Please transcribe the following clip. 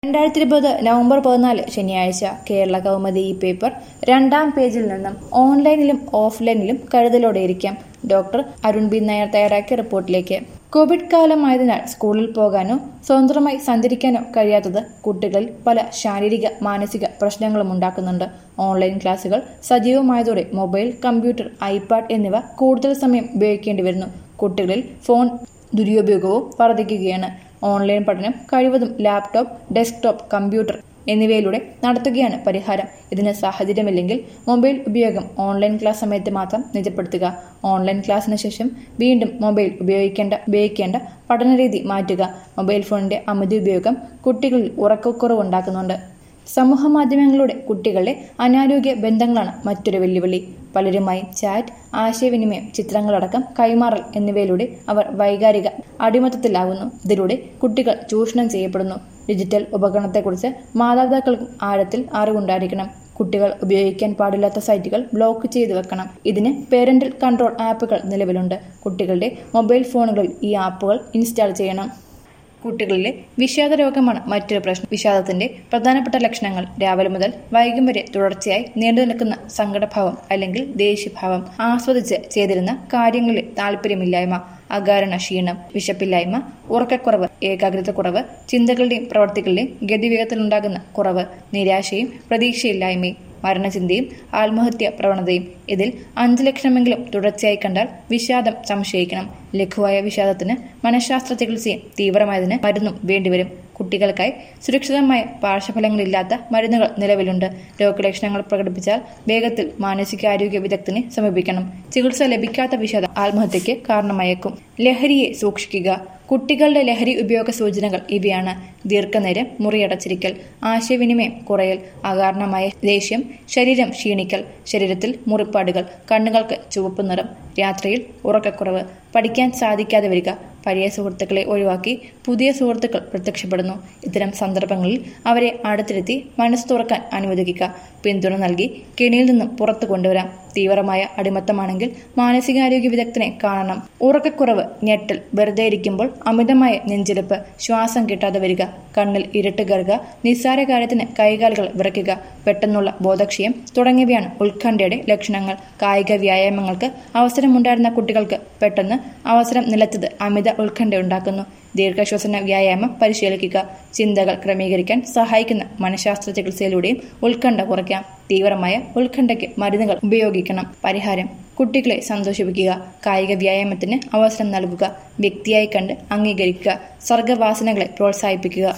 രണ്ടായിരത്തി ഇരുപത് നവംബർ പതിനാല് ശനിയാഴ്ച കേരള കൗമുദി ഈ പേപ്പർ രണ്ടാം പേജിൽ നിന്നും ഓൺലൈനിലും ഓഫ്ലൈനിലും കരുതലോടെയിരിക്കാം ഡോക്ടർ അരുൺ ബി നായർ തയ്യാറാക്കിയ റിപ്പോർട്ടിലേക്ക് കോവിഡ് കാലമായതിനാൽ സ്കൂളിൽ പോകാനോ സ്വതന്ത്രമായി സഞ്ചരിക്കാനോ കഴിയാത്തത് കുട്ടികളിൽ പല ശാരീരിക മാനസിക പ്രശ്നങ്ങളും ഉണ്ടാക്കുന്നുണ്ട് ഓൺലൈൻ ക്ലാസുകൾ സജീവമായതോടെ മൊബൈൽ കമ്പ്യൂട്ടർ ഐപാഡ് എന്നിവ കൂടുതൽ സമയം ഉപയോഗിക്കേണ്ടി വരുന്നു കുട്ടികളിൽ ഫോൺ ദുരുപയോഗവും വർദ്ധിക്കുകയാണ് ഓൺലൈൻ പഠനം കഴിവതും ലാപ്ടോപ്പ് ഡെസ്ക്ടോപ്പ് കമ്പ്യൂട്ടർ എന്നിവയിലൂടെ നടത്തുകയാണ് പരിഹാരം ഇതിന് സാഹചര്യമില്ലെങ്കിൽ മൊബൈൽ ഉപയോഗം ഓൺലൈൻ ക്ലാസ് സമയത്ത് മാത്രം നിജപ്പെടുത്തുക ഓൺലൈൻ ക്ലാസ്സിന് ശേഷം വീണ്ടും മൊബൈൽ ഉപയോഗിക്കേണ്ട ഉപയോഗിക്കേണ്ട പഠനരീതി മാറ്റുക മൊബൈൽ ഫോണിന്റെ അമിത ഉപയോഗം കുട്ടികളിൽ ഉറക്കക്കുറവ് ഉണ്ടാക്കുന്നുണ്ട് സമൂഹ മാധ്യമങ്ങളിലൂടെ കുട്ടികളുടെ അനാരോഗ്യ ബന്ധങ്ങളാണ് മറ്റൊരു വെല്ലുവിളി പലരുമായി ചാറ്റ് ആശയവിനിമയം ചിത്രങ്ങളടക്കം കൈമാറൽ എന്നിവയിലൂടെ അവർ വൈകാരിക അടിമത്തത്തിലാകുന്നു ഇതിലൂടെ കുട്ടികൾ ചൂഷണം ചെയ്യപ്പെടുന്നു ഡിജിറ്റൽ ഉപകരണത്തെക്കുറിച്ച് മാതാപിതാക്കൾക്കും ആഴത്തിൽ അറിവുണ്ടായിരിക്കണം കുട്ടികൾ ഉപയോഗിക്കാൻ പാടില്ലാത്ത സൈറ്റുകൾ ബ്ലോക്ക് ചെയ്തു വെക്കണം ഇതിന് പേരന്റൽ കൺട്രോൾ ആപ്പുകൾ നിലവിലുണ്ട് കുട്ടികളുടെ മൊബൈൽ ഫോണുകളിൽ ഈ ആപ്പുകൾ ഇൻസ്റ്റാൾ ചെയ്യണം കുട്ടികളിലെ വിഷാദ രോഗമാണ് മറ്റൊരു പ്രശ്നം വിഷാദത്തിന്റെ പ്രധാനപ്പെട്ട ലക്ഷണങ്ങൾ രാവിലെ മുതൽ വൈകും വരെ തുടർച്ചയായി നീണ്ടു നിൽക്കുന്ന സങ്കടഭാവം അല്ലെങ്കിൽ ദേഷ്യഭാവം ആസ്വദിച്ച് ചെയ്തിരുന്ന കാര്യങ്ങളിൽ താല്പര്യമില്ലായ്മ അകാരണ ക്ഷീണം വിശപ്പില്ലായ്മ ഉറക്കക്കുറവ് ഏകാഗ്രതക്കുറവ് ചിന്തകളുടെയും പ്രവർത്തികളുടെയും ഗതിവേഗത്തിലുണ്ടാകുന്ന കുറവ് നിരാശയും പ്രതീക്ഷയില്ലായ്മയും മരണചിന്തയും ആത്മഹത്യ പ്രവണതയും ഇതിൽ അഞ്ച് ലക്ഷണമെങ്കിലും തുടർച്ചയായി കണ്ടാൽ വിഷാദം സംശയിക്കണം ലഘുവായ വിഷാദത്തിന് മനഃശാസ്ത്ര ചികിത്സയും തീവ്രമായതിന് മരുന്നും വേണ്ടിവരും കുട്ടികൾക്കായി സുരക്ഷിതമായ പാർശ്വഫലങ്ങളില്ലാത്ത മരുന്നുകൾ നിലവിലുണ്ട് രോഗലക്ഷണങ്ങൾ പ്രകടിപ്പിച്ചാൽ വേഗത്തിൽ മാനസികാരോഗ്യ വിദഗ്ധനെ സമീപിക്കണം ചികിത്സ ലഭിക്കാത്ത വിഷാദം ആത്മഹത്യയ്ക്ക് കാരണമായേക്കും ലഹരിയെ സൂക്ഷിക്കുക കുട്ടികളുടെ ലഹരി ഉപയോഗ സൂചനകൾ ഇവയാണ് ദീർഘനേരം മുറിയടച്ചിരിക്കൽ ആശയവിനിമയം കുറയൽ അകാരണമായ ദേഷ്യം ശരീരം ക്ഷീണിക്കൽ ശരീരത്തിൽ മുറിപ്പാടുകൾ കണ്ണുകൾക്ക് ചുവപ്പ് നിറം രാത്രിയിൽ ഉറക്കക്കുറവ് പഠിക്കാൻ സാധിക്കാതെ വരിക പഴയ സുഹൃത്തുക്കളെ ഒഴിവാക്കി പുതിയ സുഹൃത്തുക്കൾ പ്രത്യക്ഷപ്പെടുന്നു ഇത്തരം സന്ദർഭങ്ങളിൽ അവരെ അടുത്തിരുത്തി മനസ്സ് തുറക്കാൻ അനുവദിക്കുക പിന്തുണ നൽകി കെണിയിൽ നിന്നും പുറത്തു കൊണ്ടുവരാം തീവ്രമായ അടിമത്തമാണെങ്കിൽ മാനസികാരോഗ്യ വിദഗ്ധനെ കാണണം ഉറക്കക്കുറവ് ഞെട്ടൽ വെറുതെ ഇരിക്കുമ്പോൾ അമിതമായ നെഞ്ചിടിപ്പ് ശ്വാസം കിട്ടാതെ വരിക കണ്ണിൽ ഇരുട്ട് കയറുക നിസ്സാര കാര്യത്തിന് കൈകാലുകൾ വിറയ്ക്കുക പെട്ടെന്നുള്ള ബോധക്ഷയം തുടങ്ങിയവയാണ് ഉത്കണ്ഠയുടെ ലക്ഷണങ്ങൾ കായിക വ്യായാമങ്ങൾക്ക് അവസരമുണ്ടായിരുന്ന കുട്ടികൾക്ക് പെട്ടെന്ന് അവസരം നിലച്ചത് അമിത ഉത്കണ്ഠ ഉണ്ടാക്കുന്നു ദീർഘശ്വസന വ്യായാമം പരിശീലിക്കുക ചിന്തകൾ ക്രമീകരിക്കാൻ സഹായിക്കുന്ന മനഃശാസ്ത്ര ചികിത്സയിലൂടെയും ഉത്കണ്ഠ കുറയ്ക്കാം തീവ്രമായ ഉത്കണ്ഠയ്ക്ക് മരുന്നുകൾ ഉപയോഗിക്കണം പരിഹാരം കുട്ടികളെ സന്തോഷിപ്പിക്കുക കായിക വ്യായാമത്തിന് അവസരം നൽകുക വ്യക്തിയായി കണ്ട് അംഗീകരിക്കുക സർഗവാസനകളെ പ്രോത്സാഹിപ്പിക്കുക